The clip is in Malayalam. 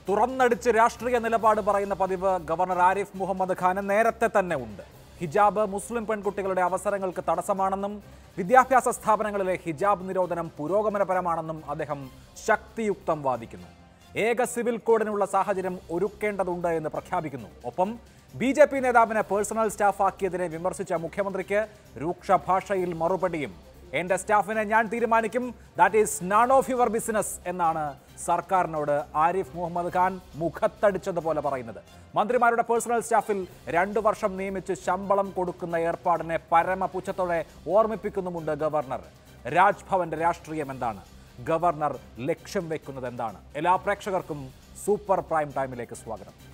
തുറന്നടിച്ച് രാഷ്ട്രീയ നിലപാട് പറയുന്ന പതിവ് ഗവർണർ ആരിഫ് മുഹമ്മദ് ഖാന് നേരത്തെ തന്നെ ഉണ്ട് ഹിജാബ് മുസ്ലിം പെൺകുട്ടികളുടെ അവസരങ്ങൾക്ക് തടസ്സമാണെന്നും വിദ്യാഭ്യാസ സ്ഥാപനങ്ങളിലെ ഹിജാബ് നിരോധനം പുരോഗമനപരമാണെന്നും അദ്ദേഹം ശക്തിയുക്തം വാദിക്കുന്നു ഏക സിവിൽ കോഡിനുള്ള സാഹചര്യം ഒരുക്കേണ്ടതുണ്ട് എന്ന് പ്രഖ്യാപിക്കുന്നു ഒപ്പം ബി ജെ പി നേതാവിനെ പേഴ്സണൽ സ്റ്റാഫാക്കിയതിനെ വിമർശിച്ച മുഖ്യമന്ത്രിക്ക് രൂക്ഷ ഭാഷയിൽ മറുപടിയും എന്റെ സ്റ്റാഫിനെ ഞാൻ തീരുമാനിക്കും that is none of your business എന്നാണ് സർക്കാരിനോട് ആരിഫ് മുഹമ്മദ് ഖാൻ മുഖത്തടിച്ചതുപോലെ പറയുന്നത് മന്ത്രിമാരുടെ പേഴ്സണൽ സ്റ്റാഫിൽ രണ്ടു വർഷം നിയമിച്ച് ശമ്പളം കൊടുക്കുന്ന ഏർപ്പാടിനെ പരമപുച്ഛത്തോടെ ഓർമ്മിപ്പിക്കുന്നുമുണ്ട് ഗവർണർ രാജ്ഭവന്റെ രാഷ്ട്രീയം എന്താണ് ഗവർണർ ലക്ഷ്യം വെക്കുന്നത് എന്താണ് എല്ലാ പ്രേക്ഷകർക്കും സൂപ്പർ പ്രൈം ടൈമിലേക്ക് സ്വാഗതം